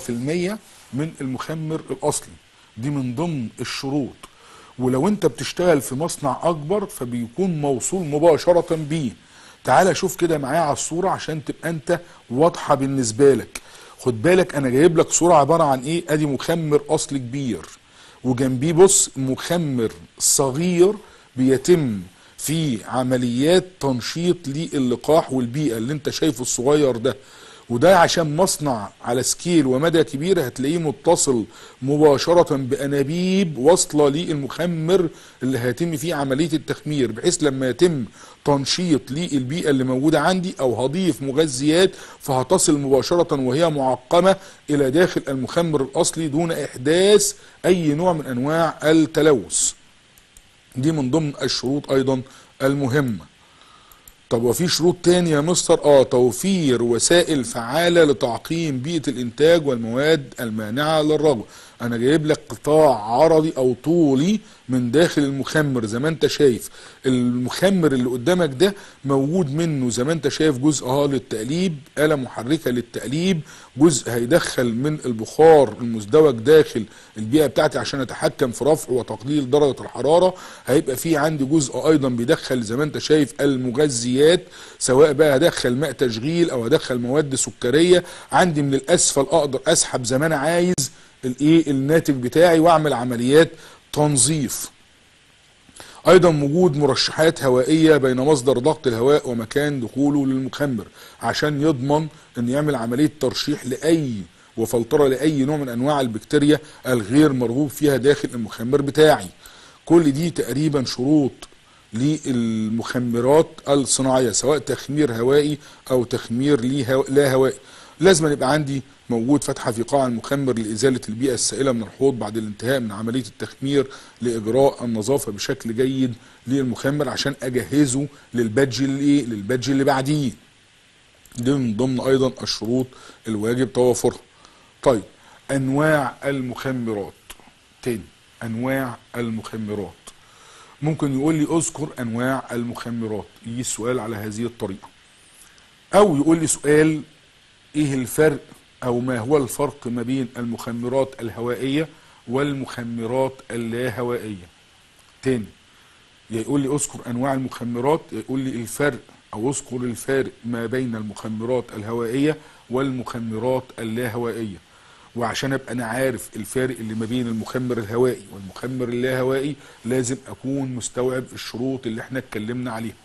من المخمر الاصلي دي من ضمن الشروط ولو انت بتشتغل في مصنع اكبر فبيكون موصول مباشرة بيه تعال شوف كده معايا على الصورة عشان تبقى انت واضحة بالنسبة لك خد بالك انا جايب لك صورة عبارة عن ايه ادي مخمر اصلي كبير وجنبيه بص مخمر صغير بيتم في عمليات تنشيط للقاح والبيئة اللي انت شايفه الصغير ده وده عشان مصنع على سكيل ومدى كبير هتلاقيه متصل مباشرة بأنابيب واصلة للمخمر اللي هيتم فيه عملية التخمير بحيث لما يتم تنشيط للبيئة اللي موجودة عندي أو هضيف مغذيات فهتصل مباشرة وهي معقمة إلى داخل المخمر الأصلي دون إحداث أي نوع من أنواع التلوث دي من ضمن الشروط أيضا المهمة طب وفي شروط تاني يا مستر اه توفير وسائل فعالة لتعقيم بيئة الانتاج والمواد المانعة للرغوة انا جايب لك قطاع عرضي او طولي من داخل المخمر زي ما انت شايف المخمر اللي قدامك ده موجود منه زي ما انت شايف جزء اه للتقليب آلة محركة للتقليب جزء هيدخل من البخار المزدوج داخل البيئة بتاعتي عشان اتحكم في رفع وتقليل درجة الحرارة هيبقى في عندي جزء ايضا بيدخل زي ما انت شايف المغذيات سواء بقى هدخل ماء تشغيل او هدخل مواد سكرية عندي من الاسفل اقدر اسحب زي ما انا عايز الايه الناتج بتاعي واعمل عمليات تنظيف ايضا وجود مرشحات هوائيه بين مصدر ضغط الهواء ومكان دخوله للمخمر عشان يضمن ان يعمل عمليه ترشيح لاي وفلتره لاي نوع من انواع البكتيريا الغير مرغوب فيها داخل المخمر بتاعي كل دي تقريبا شروط للمخمرات الصناعيه سواء تخمير هوائي او تخمير لا هوائي لازم يبقى عندي موجود فتحه في قاع المخمر لازاله البيئه السائله من الحوض بعد الانتهاء من عمليه التخمير لاجراء النظافه بشكل جيد للمخمر عشان اجهزه للبادج اللي للبادج اللي بعديه دي من ضمن ايضا الشروط الواجب توافرها طيب انواع المخمرات تاني انواع المخمرات ممكن يقول لي اذكر انواع المخمرات يجي السؤال على هذه الطريقه او يقول لي سؤال ايه الفرق او ما هو الفرق ما بين المخمرات الهوائيه والمخمرات اللا هوائيه تاني يقول لي اذكر انواع المخمرات يقول لي الفرق او اذكر الفارق ما بين المخمرات الهوائيه والمخمرات اللا هوائيه وعشان ابقى انا عارف الفارق اللي ما بين المخمر الهوائي والمخمر اللاهوائي لازم اكون مستوعب الشروط اللي احنا اتكلمنا عليها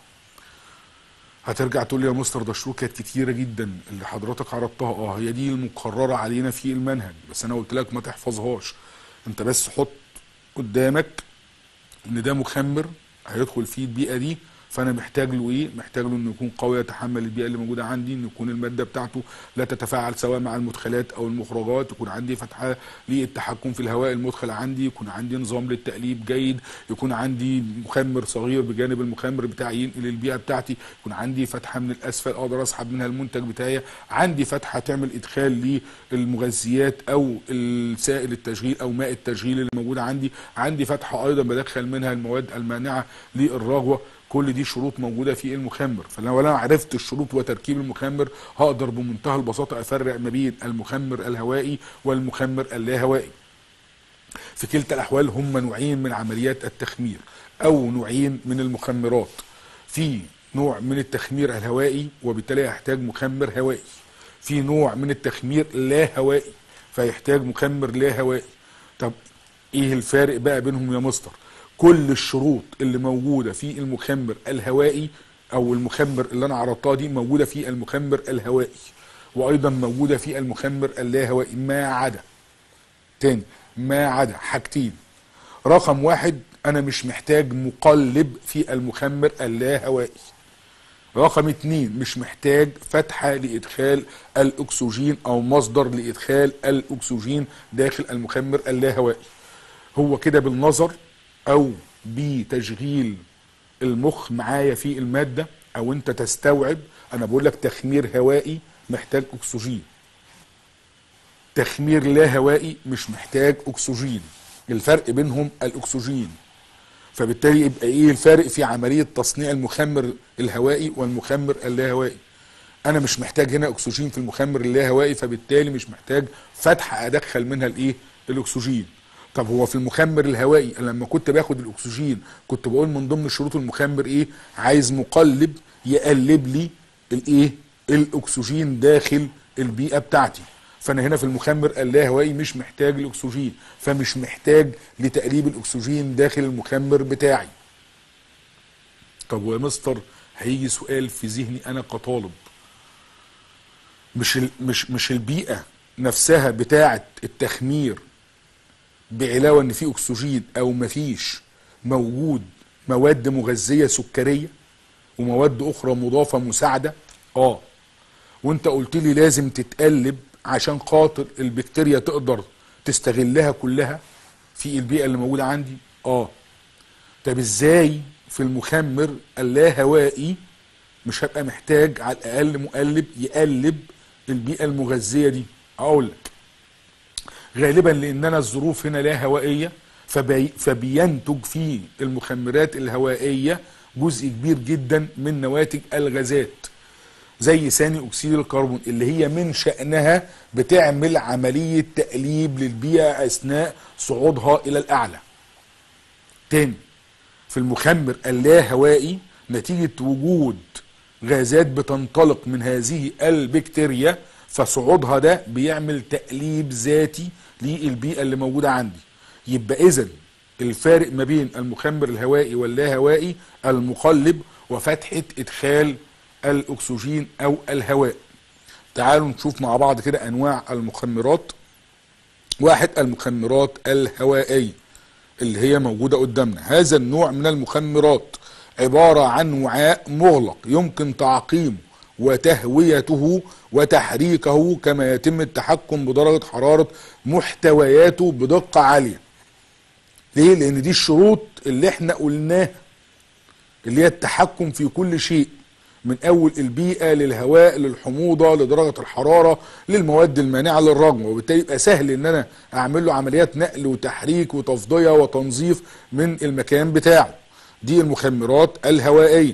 هترجع تقول لي يا مستر ده الشروط كانت كتيره جدا اللي حضرتك عرضتها اه هي دي المقرره علينا في المنهج بس انا قلت لك ما تحفظهاش انت بس حط قدامك ان ده مخمر هيدخل فيه البيئه دي فانا محتاج له ايه محتاج له انه يكون قوي يتحمل البيئه اللي موجوده عندي ان يكون الماده بتاعته لا تتفاعل سواء مع المدخلات او المخرجات يكون عندي فتحه للتحكم في الهواء المدخل عندي يكون عندي نظام للتقليب جيد يكون عندي مخمر صغير بجانب المخمر بتاعي ينقل البيئه بتاعتي يكون عندي فتحه من الاسفل اقدر اسحب منها المنتج بتاعي عندي فتحه تعمل ادخال للمغذيات او السائل التشغيل او ماء التشغيل اللي موجود عندي عندي فتحه ايضا بدخل منها المواد المانعه للرغوه كل دي شروط موجوده في المخمر فلو انا عرفت الشروط وتركيب المخمر هقدر بمنتهى البساطه افرق ما بين المخمر الهوائي والمخمر اللاهوائي في كلتا الاحوال هم نوعين من عمليات التخمير او نوعين من المخمرات في نوع من التخمير الهوائي وبالتالي يحتاج مخمر هوائي في نوع من التخمير لا هوائي فيحتاج مخمر لا هوائي طب ايه الفارق بقى بينهم يا مستر كل الشروط اللي موجوده في المخمر الهوائي او المخمر اللي انا عرضتها دي موجوده في المخمر الهوائي وايضا موجوده في المخمر اللاهوائي ما عدا تاني ما عدا حاجتين رقم واحد انا مش محتاج مقلب في المخمر اللاهوائي رقم اتنين مش محتاج فتحة لإدخال الأكسجين أو مصدر لإدخال الأكسجين داخل المخمر اللاهوائي هو كده بالنظر او بتشغيل المخ معايا في الماده او انت تستوعب انا بقول لك تخمير هوائي محتاج اكسجين تخمير لا هوائي مش محتاج اكسجين الفرق بينهم الاكسجين فبالتالي يبقى ايه الفرق في عمليه تصنيع المخمر الهوائي والمخمر اللاهوائي انا مش محتاج هنا اكسجين في المخمر اللاهوائي فبالتالي مش محتاج فتحه ادخل منها الايه الاكسجين طب هو في المخمر الهوائي لما كنت باخد الاكسجين كنت بقول من ضمن شروط المخمر ايه عايز مقلب يقلب لي الايه الاكسجين داخل البيئه بتاعتي فانا هنا في المخمر اللاهوائي مش محتاج الاكسجين فمش محتاج لتقليب الاكسجين داخل المخمر بتاعي طب ويا مستر هيجي سؤال في ذهني انا كطالب مش مش مش البيئه نفسها بتاعه التخمير بعلاوه ان في اكسجين او مفيش موجود مواد مغذيه سكريه ومواد اخرى مضافه مساعده اه وانت قلت لي لازم تتقلب عشان خاطر البكتيريا تقدر تستغلها كلها في البيئه اللي موجوده عندي اه طب ازاي في المخمر اللاهوائي مش هبقى محتاج على الاقل مقلب يقلب البيئه المغذيه دي اقول لك غالبا لاننا الظروف هنا لا هوائيه فبي فبينتج في المخمرات الهوائيه جزء كبير جدا من نواتج الغازات زي ثاني اكسيد الكربون اللي هي من شانها بتعمل عمليه تقليب للبيئه اثناء صعودها الى الاعلى. تاني في المخمر اللاهوائي نتيجه وجود غازات بتنطلق من هذه البكتيريا فصعودها ده بيعمل تقليب ذاتي للبيئه اللي موجوده عندي يبقى اذا الفارق ما بين المخمر الهوائي واللاهوائي المقلب وفتحه ادخال الاكسجين او الهواء تعالوا نشوف مع بعض كده انواع المخمرات واحد المخمرات الهوائيه اللي هي موجودة قدامنا هذا النوع من المخمرات عبارة عن وعاء مغلق يمكن تعقيمه وتهويته وتحريكه كما يتم التحكم بدرجة حرارة محتوياته بدقة عالية ليه؟ لأن دي الشروط اللي احنا قلناها اللي هي التحكم في كل شيء من أول البيئة للهواء للحموضة لدرجة الحرارة للمواد المانعة للرغم وبالتالي يبقى سهل إن أنا أعمل له عمليات نقل وتحريك وتفضية وتنظيف من المكان بتاعه دي المخمرات الهوائية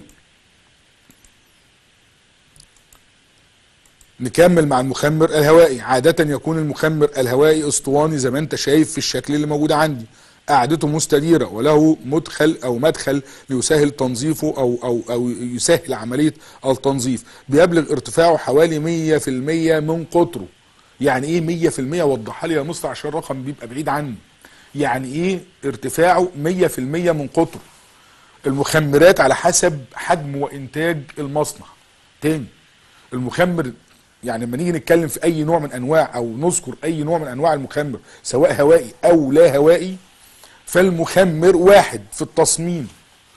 نكمل مع المخمر الهوائي عادة يكون المخمر الهوائي اسطواني زي ما انت شايف في الشكل اللي موجود عندي قاعدته مستديرة وله مدخل او مدخل ليسهل تنظيفه او او او يسهل عملية التنظيف بيبلغ ارتفاعه حوالي 100% من قطره يعني ايه 100% وضحها لي يا مصطفى عشان الرقم بيبقى بعيد عني يعني ايه ارتفاعه 100% من قطره المخمرات على حسب حجم وانتاج المصنع تاني المخمر يعني لما نيجي نتكلم في اي نوع من انواع او نذكر اي نوع من انواع المخمر سواء هوائي او لا هوائي فالمخمر واحد في التصميم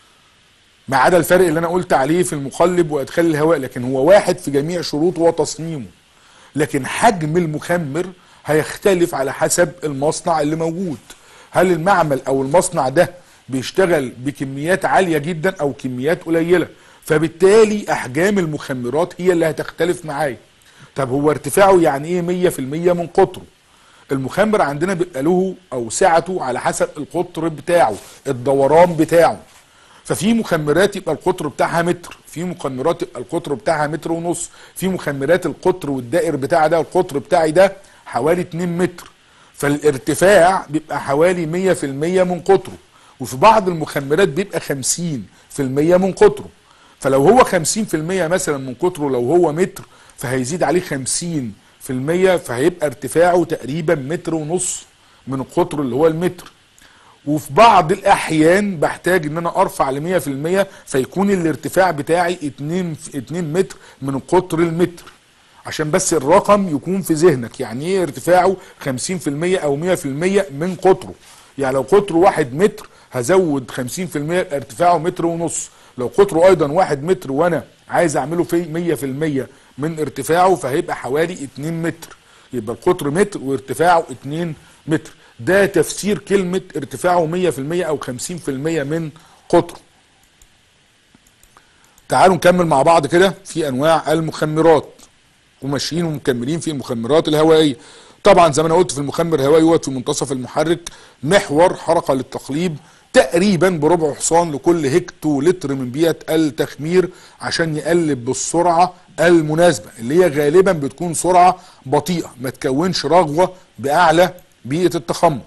ما عدا الفرق اللي انا قلت عليه في المقلب وادخال الهواء لكن هو واحد في جميع شروطه وتصميمه لكن حجم المخمر هيختلف على حسب المصنع اللي موجود هل المعمل او المصنع ده بيشتغل بكميات عالية جدا او كميات قليلة فبالتالي احجام المخمرات هي اللي هتختلف معايا طب هو ارتفاعه يعني ايه مية في المية من قطره المخمر عندنا بيبقى له او سعته على حسب القطر بتاعه الدوران بتاعه ففي مخمرات يبقى القطر بتاعها متر في مخمرات يبقى القطر بتاعها متر ونص في مخمرات القطر والدائر بتاعها ده القطر بتاعي ده حوالي 2 متر فالارتفاع بيبقى حوالي 100% من قطره وفي بعض المخمرات بيبقى 50% من قطره فلو هو 50% مثلا من قطره لو هو متر فهيزيد عليه 50 في المية فهيبقى ارتفاعه تقريبا متر ونص من القطر اللي هو المتر وفي بعض الاحيان بحتاج ان انا ارفع ل 100% فيكون الارتفاع بتاعي 2 2 متر من قطر المتر عشان بس الرقم يكون في ذهنك يعني ايه ارتفاعه 50% او 100% من قطره يعني لو قطره 1 متر هزود 50% ارتفاعه متر ونص لو قطره ايضا 1 متر وانا عايز اعمله في 100% من ارتفاعه فهيبقى حوالي 2 متر يبقى القطر متر وارتفاعه 2 متر ده تفسير كلمة ارتفاعه 100% او 50% من قطره تعالوا نكمل مع بعض كده في انواع المخمرات وماشيين ومكملين في المخمرات الهوائية طبعا زي ما انا قلت في المخمر الهوائي هو في منتصف المحرك محور حركة للتقليب تقريبا بربع حصان لكل هكتو لتر من بيئة التخمير عشان يقلب بالسرعة المناسبة اللي هي غالبا بتكون سرعة بطيئة ما تكونش رغوة بأعلى بيئة التخمر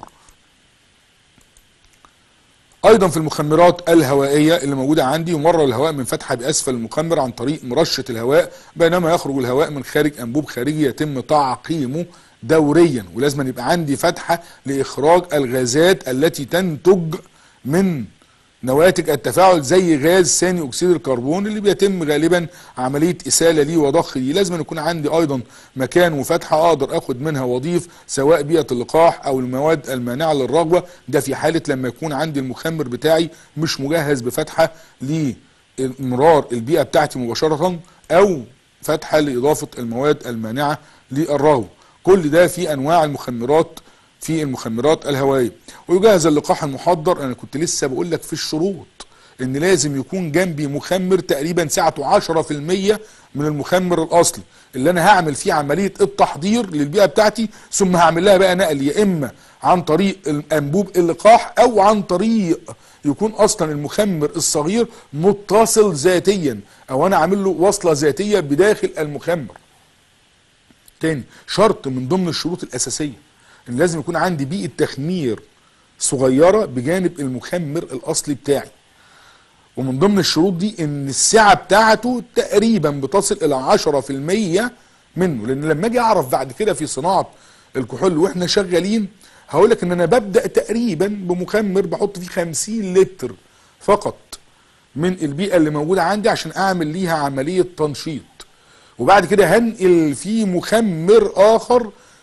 ايضا في المخمرات الهوائية اللي موجودة عندي يمرر الهواء من فتحة باسفل المخمر عن طريق مرشة الهواء بينما يخرج الهواء من خارج انبوب خارجي يتم تعقيمه دوريا ولازم يبقى عندي فتحة لاخراج الغازات التي تنتج من نواتج التفاعل زي غاز ثاني اكسيد الكربون اللي بيتم غالبا عمليه اساله ليه وضخ ليه لازم يكون عندي ايضا مكان وفتحه اقدر اخد منها واضيف سواء بيئه اللقاح او المواد المانعه للرغوه ده في حاله لما يكون عندي المخمر بتاعي مش مجهز بفتحه لامرار البيئه بتاعتي مباشره او فتحه لاضافه المواد المانعه للرغوه كل ده في انواع المخمرات في المخمرات الهوائيه ويجهز اللقاح المحضر انا كنت لسه بقول لك في الشروط ان لازم يكون جنبي مخمر تقريبا سعته 10% من المخمر الاصلي اللي انا هعمل فيه عمليه التحضير للبيئه بتاعتي ثم هعمل لها بقى نقل يا اما عن طريق انبوب اللقاح او عن طريق يكون اصلا المخمر الصغير متصل ذاتيا او انا عامل له وصله ذاتيه بداخل المخمر تاني شرط من ضمن الشروط الاساسيه ان لازم يكون عندي بيئه تخمير صغيره بجانب المخمر الاصلي بتاعي ومن ضمن الشروط دي ان السعه بتاعته تقريبا بتصل الى 10% منه لان لما اجي اعرف بعد كده في صناعه الكحول واحنا شغالين هقول لك ان انا ببدا تقريبا بمخمر بحط فيه 50 لتر فقط من البيئه اللي موجوده عندي عشان اعمل ليها عمليه تنشيط وبعد كده هنقل فيه مخمر اخر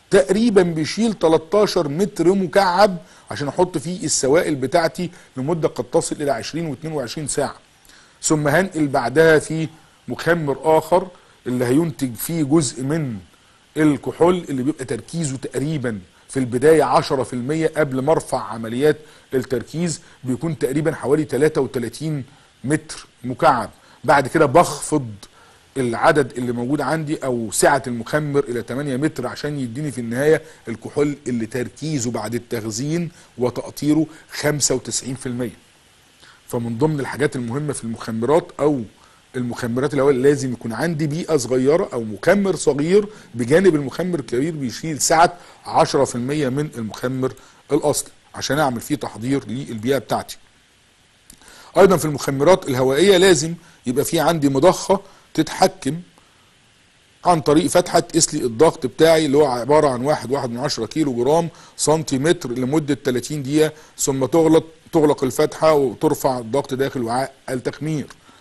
تقريبا بيشيل 13 متر مكعب عشان احط فيه السوائل بتاعتي لمده قد تصل الى 20 و22 ساعه ثم هنقل بعدها في مخمر اخر اللي هينتج فيه جزء من الكحول اللي بيبقى تركيزه تقريبا في البداية 10% قبل ما ارفع عمليات التركيز بيكون تقريبا حوالي 33 متر مكعب بعد كده بخفض العدد اللي موجود عندي او سعة المخمر الى 8 متر عشان يديني في النهاية الكحول اللي تركيزه بعد التخزين وتقطيره 95% فمن ضمن الحاجات المهمة في المخمرات او المخمرات الاول لازم يكون عندي بيئه صغيره او مخمر صغير بجانب المخمر الكبير بيشيل سعه 10% من المخمر الاصلي عشان اعمل فيه تحضير للبيئه بتاعتي. ايضا في المخمرات الهوائيه لازم يبقى في عندي مضخه تتحكم عن طريق فتحة تقيس لي الضغط بتاعي اللي هو عبارة عن واحد واحد من عشرة كيلو جرام سنتيمتر لمدة 30 دقيقة ثم تغلق تغلق الفتحة وترفع الضغط داخل وعاء التخمير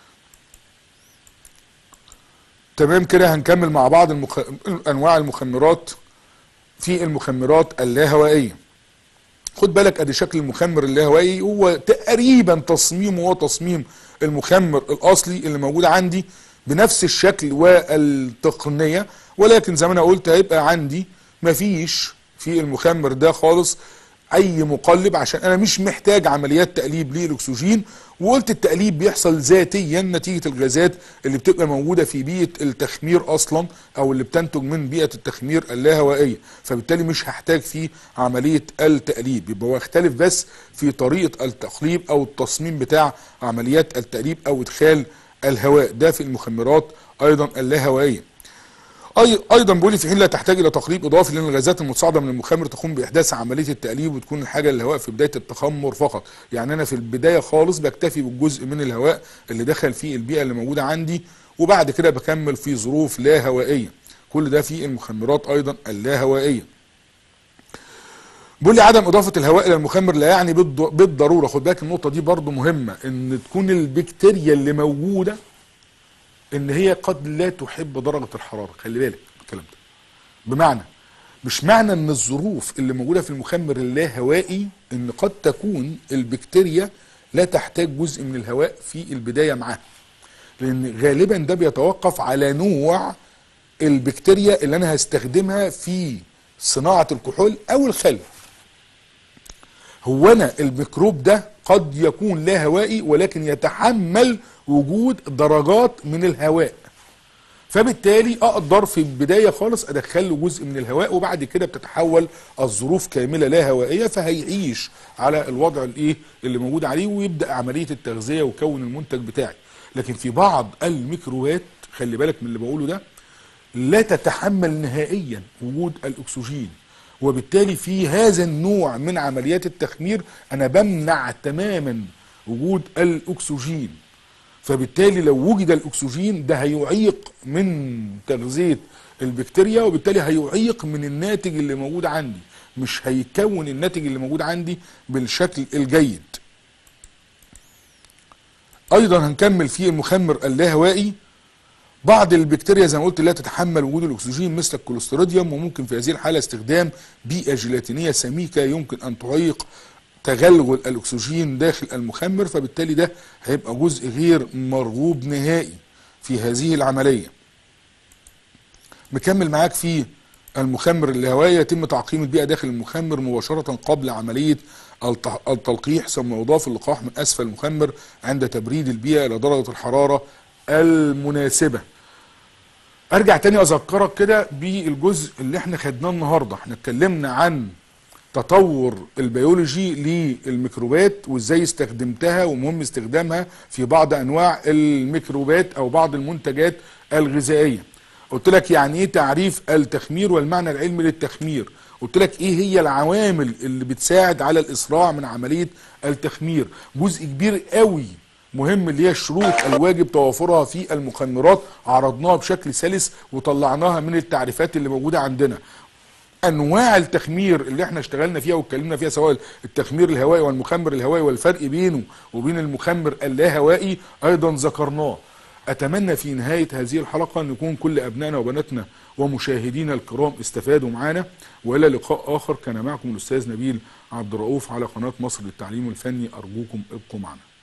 تمام كده هنكمل مع بعض المخ... انواع المخمرات في المخمرات اللاهوائيه خد بالك ادي شكل المخمر اللاهوائي هو تقريبا تصميمه هو تصميم المخمر الاصلي اللي موجود عندي بنفس الشكل والتقنيه ولكن زي ما انا قلت هيبقى عندي مفيش في المخمر ده خالص اي مقلب عشان انا مش محتاج عمليات تقليب للاكسجين وقلت التقليب بيحصل ذاتيا نتيجه الغازات اللي بتبقى موجوده في بيئه التخمير اصلا او اللي بتنتج من بيئه التخمير اللاهوائيه فبالتالي مش هحتاج فيه عمليه التقليب يبقى هو يختلف بس في طريقه التقليب او التصميم بتاع عمليات التقليب او ادخال الهواء ده في المخمرات ايضا اللاهوائيه ايضا بيقول لي في حين لا تحتاج الى تقليب اضافي لان الغازات المتصاعده من المخمر تقوم باحداث عمليه التقليب وتكون الحاجه للهواء في بدايه التخمر فقط يعني انا في البدايه خالص بكتفي بالجزء من الهواء اللي دخل فيه البيئه اللي موجوده عندي وبعد كده بكمل في ظروف لا هوائيه كل ده في المخمرات ايضا اللا هوائيه بيقول لي عدم اضافه الهواء الى المخمر لا يعني بالضروره خد بالك النقطه دي برضو مهمه ان تكون البكتيريا اللي موجوده ان هي قد لا تحب درجه الحراره خلي بالك الكلام ده بمعنى مش معنى ان الظروف اللي موجوده في المخمر اللاهوائي ان قد تكون البكتيريا لا تحتاج جزء من الهواء في البدايه معاها لان غالبا ده بيتوقف على نوع البكتيريا اللي انا هستخدمها في صناعه الكحول او الخل هو انا الميكروب ده قد يكون لا هوائي ولكن يتحمل وجود درجات من الهواء فبالتالي اقدر في البدايه خالص ادخل له جزء من الهواء وبعد كده بتتحول الظروف كامله لا هوائيه فهيعيش على الوضع الايه اللي موجود عليه ويبدا عمليه التغذيه ويكون المنتج بتاعي لكن في بعض الميكروبات خلي بالك من اللي بقوله ده لا تتحمل نهائيا وجود الاكسجين وبالتالي في هذا النوع من عمليات التخمير انا بمنع تماما وجود الاكسجين فبالتالي لو وجد الاكسجين ده هيعيق من تغذيه البكتيريا وبالتالي هيعيق من الناتج اللي موجود عندي مش هيكون الناتج اللي موجود عندي بالشكل الجيد ايضا هنكمل في المخمر اللاهوائي بعض البكتيريا زي ما قلت لا تتحمل وجود الاكسجين مثل الكوليستروديوم وممكن في هذه الحاله استخدام بيئه جيلاتينيه سميكه يمكن ان تعيق تغلغل الاكسجين داخل المخمر فبالتالي ده هيبقى جزء غير مرغوب نهائي في هذه العمليه مكمل معاك في المخمر الهوائي يتم تعقيم البيئه داخل المخمر مباشره قبل عمليه التلقيح ثم يضاف اللقاح من اسفل المخمر عند تبريد البيئه الى درجه الحراره المناسبه ارجع تاني اذكرك كده بالجزء اللي احنا خدناه النهارده احنا اتكلمنا عن تطور البيولوجي للميكروبات وازاي استخدمتها ومهم استخدامها في بعض انواع الميكروبات او بعض المنتجات الغذائيه قلت لك يعني ايه تعريف التخمير والمعنى العلمي للتخمير قلت لك ايه هي العوامل اللي بتساعد على الاسراع من عمليه التخمير جزء كبير قوي مهم اللي هي الشروط الواجب توافرها في المخمرات عرضناها بشكل سلس وطلعناها من التعريفات اللي موجوده عندنا انواع التخمير اللي احنا اشتغلنا فيها واتكلمنا فيها سواء التخمير الهوائي والمخمر الهوائي والفرق بينه وبين المخمر اللاهوائي ايضا ذكرناه اتمنى في نهايه هذه الحلقه ان يكون كل ابنائنا وبناتنا ومشاهدينا الكرام استفادوا معنا والى لقاء اخر كان معكم الاستاذ نبيل عبد الرؤوف على قناه مصر للتعليم الفني ارجوكم ابقوا معنا